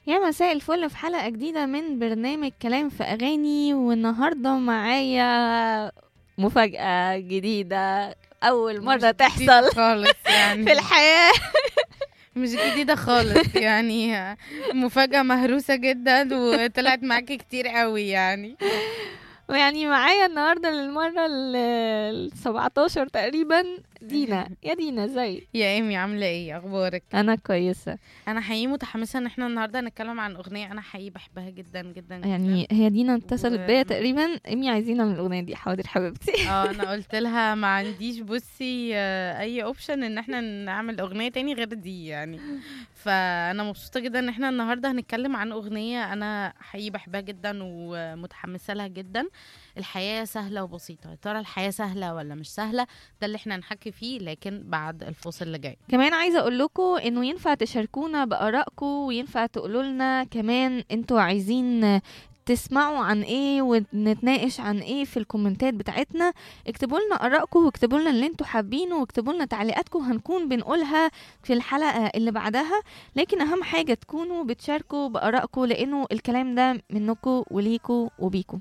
يا مساء الفل في حلقة جديدة من برنامج كلام في أغاني والنهاردة معايا مفاجأة جديدة أول مرة مش جديدة تحصل خالص يعني في الحياة مش جديدة خالص يعني مفاجأة مهروسة جدا وطلعت معاكي كتير قوي يعني ويعني معايا النهاردة للمرة ال 17 تقريبا دينا يا دينا ازيك يا ايمي عاملة ايه اخبارك أنا كويسة انا حقيقي متحمسة ان احنا النهاردة نتكلم عن اغنية انا حقيقي بحبها جدا جدا جدا. يعني هي دينا اتصلت و- بيا تقريبا إمي عايزينها من الأغنية دي حاضر حبيبتي اه انا قلت لها ما عنديش بصي آه، اي اوبشن ان احنا نعمل اغنية تاني غير دي يعني فانا مبسوطة جدا ان احنا النهاردة هنتكلم عن اغنية انا حقيقي بحبها جدا ومتحمسة لها جدا الحياة سهلة وبسيطة يا ترى الحياة سهلة ولا مش سهلة ده اللي احنا هنحكي فيه لكن بعد الفاصل اللي جاي كمان عايزه اقول لكم انه ينفع تشاركونا بارائكم وينفع تقولوا لنا كمان انتوا عايزين تسمعوا عن ايه ونتناقش عن ايه في الكومنتات بتاعتنا اكتبوا لنا ارائكم واكتبوا لنا اللي انتوا حابينه واكتبوا لنا تعليقاتكم هنكون بنقولها في الحلقه اللي بعدها لكن اهم حاجه تكونوا بتشاركوا بارائكم لانه الكلام ده منكم وليكوا وبيكم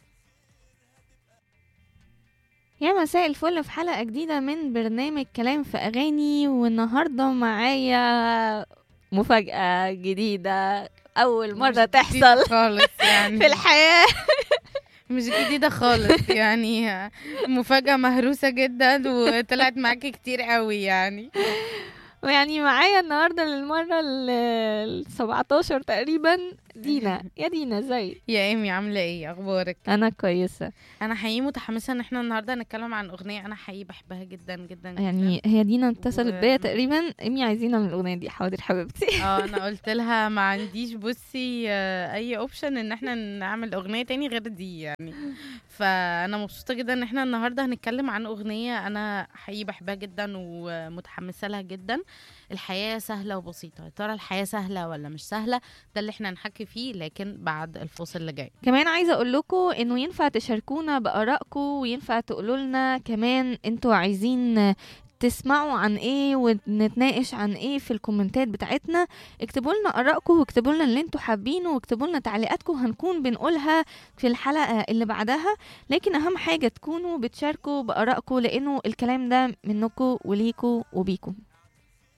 يا مساء الفل في حلقة جديدة من برنامج كلام في أغاني والنهاردة معايا مفاجأة جديدة أول مرة مش جديدة تحصل خالص يعني في الحياة مش جديدة خالص يعني مفاجأة مهروسة جدا وطلعت معاكي كتير قوي يعني ويعني معايا النهاردة للمرة ال 17 تقريبا دينا يا دينا ازيك يا ايمي عاملة ايه اخبارك أنا كويسة انا حقيقي متحمسة ان احنا النهاردة نتكلم عن اغنية انا حقيقي بحبها جدا جدا جدا. يعني هي دينا اتصلت و- بيا تقريبا إمي عايزينها من الأغنية دي حاضر حبيبتي اه انا قلت لها ما عنديش بصي آه، اي اوبشن ان احنا نعمل اغنية تاني غير دي يعني فانا مبسوطة جدا ان احنا النهاردة هنتكلم عن اغنية انا حقيقي بحبها جدا ومتحمسة لها جدا الحياة سهلة وبسيطة يا ترى الحياة سهلة ولا مش سهلة ده اللي احنا هنحكي فيه لكن بعد الفاصل اللي جاي كمان عايزه اقول لكم انه ينفع تشاركونا بارائكم وينفع تقولوا لنا كمان انتوا عايزين تسمعوا عن ايه ونتناقش عن ايه في الكومنتات بتاعتنا اكتبوا لنا ارائكم واكتبوا لنا اللي انتوا حابينه واكتبوا لنا تعليقاتكم هنكون بنقولها في الحلقه اللي بعدها لكن اهم حاجه تكونوا بتشاركوا بارائكم لانه الكلام ده منكم وليكوا وبيكم